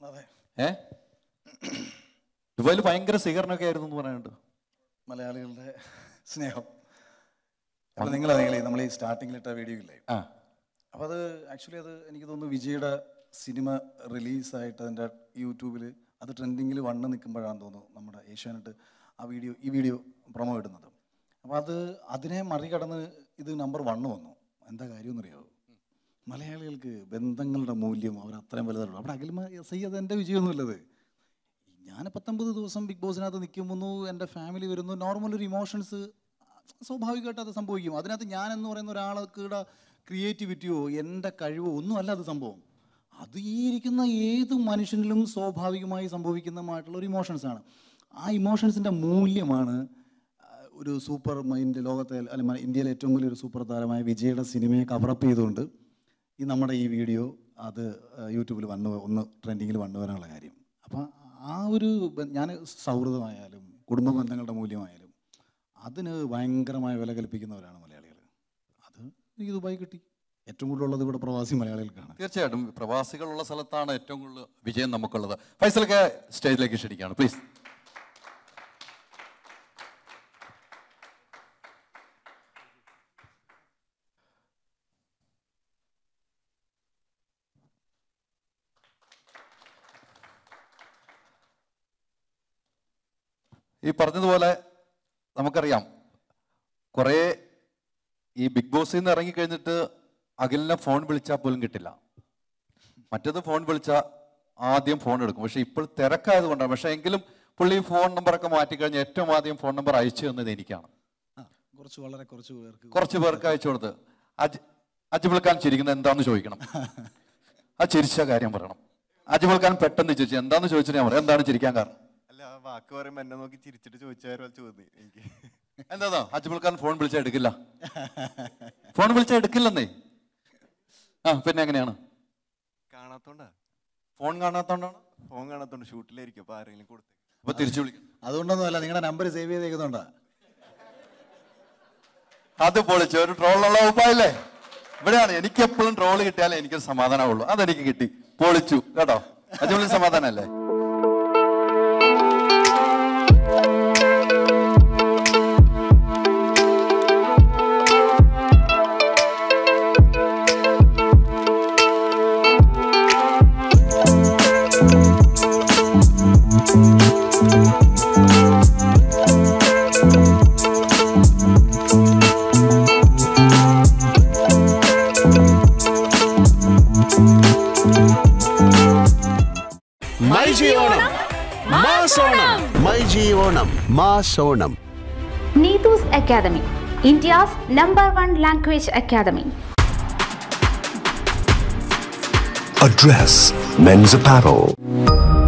അതെ ഏ ദുബായിൽ ഭയങ്കര സ്വീകരണമൊക്കെ ആയിരുന്നു എന്ന് പറയാനുണ്ട് മലയാളികളുടെ സ്നേഹം അപ്പോൾ നിങ്ങൾ നിങ്ങൾ നമ്മൾ ഈ സ്റ്റാർട്ടിങ്ങിൽ ഇട്ട വീഡിയോ ഇല്ലേ ആ അപ്പോൾ അത് ആക്ച്വലി അത് എനിക്ക് തോന്നുന്നു വിജയുടെ സിനിമ റിലീസായിട്ട് അതിൻ്റെ യൂട്യൂബിൽ അത് ട്രെൻഡിങ്ങിൽ വണ്ണ് നിൽക്കുമ്പോഴാണെന്ന് തോന്നുന്നു നമ്മുടെ ഏഷ്യാനെറ്റ് ആ വീഡിയോ ഈ വീഡിയോ പ്രൊമോ ഇടുന്നത് അപ്പോൾ അത് അതിനെ മറികടന്ന് ഇത് നമ്പർ വണ്ണ് വന്നു എന്താ കാര്യമെന്നറിയാമോ മലയാളികൾക്ക് ബന്ധങ്ങളുടെ മൂല്യം അവർ അത്രയും വലുതാണ് അവിടെ അഖിൽമ എസ് ഐ അത് എൻ്റെ വിജയമൊന്നുമില്ലത് ഞാൻ പത്തൊമ്പത് ദിവസം ബിഗ് ബോസിനകത്ത് നിൽക്കുമ്പോൾ എൻ്റെ ഫാമിലി വരുന്നു നോർമൽ ഒരു ഇമോഷൻസ് സ്വാഭാവികമായിട്ട് അത് സംഭവിക്കും അതിനകത്ത് ഞാൻ എന്ന് പറയുന്ന ഒരാൾക്കുടെ ക്രിയേറ്റിവിറ്റിയോ എൻ്റെ കഴിവോ ഒന്നുമല്ല അത് സംഭവം അത് ഈ ഇരിക്കുന്ന ഏത് മനുഷ്യനിലും സ്വാഭാവികമായി സംഭവിക്കുന്നതായിട്ടുള്ള ഒരു ഇമോഷൻസാണ് ആ ഇമോഷൻസിൻ്റെ മൂല്യമാണ് ആ, ഒരു സൂപ്പർ മൈൻഡ് ലോകത്തെ അല്ല മ- ഇന്ത്യയിലെ ഏറ്റവും വലിയൊരു സൂപ്പർ താരമായ വിജയുടെ സിനിമയെ കവറപ്പ് ചെയ്തുകൊണ്ട് ഈ നമ്മുടെ ഈ വീഡിയോ അത് യൂട്യൂബിൽ വന്ന് ഒന്ന് ട്രെൻഡിങ്ങിൽ വന്നു വരാനുള്ള കാര്യം അപ്പം ആ ഒരു ഞാൻ സൗഹൃദമായാലും കുടുംബ ബന്ധങ്ങളുടെ മൂല്യമായാലും അതിന് ഭയങ്കരമായ വില കൽപ്പിക്കുന്നവരാണ് മലയാളികൾ അത് എനിക്ക് ദുബായി കിട്ടി ഏറ്റവും കൂടുതലുള്ളത് ഇവിടെ പ്രവാസി മലയാളികൾക്കാണ് തീർച്ചയായിട്ടും പ്രവാസികളുള്ള സ്ഥലത്താണ് ഏറ്റവും കൂടുതൽ വിജയം നമുക്കുള്ളത് ഫൈസലൊക്കെ സ്റ്റേജിലേക്ക് ക്ഷണിക്കുകയാണ് പ്ലീസ് ഈ പറഞ്ഞതുപോലെ നമുക്കറിയാം കുറേ ഈ ബിഗ് ബോസിൽ നിന്ന് ഇറങ്ങിക്കഴിഞ്ഞിട്ട് അഖിലിനെ ഫോൺ വിളിച്ചാൽ പോലും കിട്ടില്ല മറ്റത് ഫോൺ വിളിച്ചാൽ ആദ്യം ഫോൺ എടുക്കും പക്ഷെ ഇപ്പോൾ തിരക്കായത് കൊണ്ടാണ് പക്ഷെ എങ്കിലും പുള്ളി ഫോൺ നമ്പറൊക്കെ മാറ്റിക്കഴിഞ്ഞ് ഏറ്റവും ആദ്യം ഫോൺ നമ്പർ അയച്ചു തന്നത് എനിക്കാണ് ആ കുറച്ച് വളരെ കുറച്ച് പേർക്ക് കുറച്ച് പേർക്ക് അയച്ചു കൊടുത്ത് അജ് അജ്മൽ ഖാൻ ചിരിക്കുന്നത് എന്താന്ന് ചോദിക്കണം ആ ചിരിച്ച കാര്യം പറയണം അജ്മൽ ഖാൻ പെട്ടെന്ന് ചോദിച്ചു എന്താന്ന് ചോദിച്ചിട്ട് ഞാൻ പറയാം എന്താണ് ചിരിക്കാൻ കാരണം അല്ല ആ വാക്ക് പറയുമ്പോ എന്നെ നോക്കി ചിരിച്ചിട്ട് ചോദിച്ചാരോ ചോദ്യം എനിക്ക് എന്താ അജ്മൽ ഖാൻ ഫോൺ വിളിച്ചാൽ എടുക്കില്ല ഫോൺ വിളിച്ചാൽ എടുക്കില്ലെന്നേ ആ പിന്നെ എങ്ങനെയാണ് കാണാത്തോണ്ടാ ഫോൺ കാണാത്തോണ്ടാണ് ഫോൺ കാണാത്തോണ്ട് ഷൂട്ടിലായിരിക്കും അപ്പൊ ആരെങ്കിലും കൊടുത്തേ അപ്പൊ തിരിച്ചു വിളിക്കും അതുകൊണ്ടൊന്നുമല്ല നിങ്ങളുടെ നമ്പർ സേവ് ചെയ്തേക്കുന്നുണ്ടാ അത് പൊളിച്ചു ഒരു ട്രോളുള്ള ഉപ്പായില്ലേ ഇവിടെയാണ് എനിക്ക് എപ്പോഴും ട്രോള് കിട്ടിയാലേ എനിക്കൊരു സമാധാനമുള്ളൂ അതെനിക്ക് കിട്ടി പൊളിച്ചു കേട്ടോ അജ്മലിന് സമാധാനല്ലേ മൈ ജിയോണം മാസോണം മൈ ജിയോണം മാസോണം Neetu's Academy, India's number one language academy. Address Men's Apparel.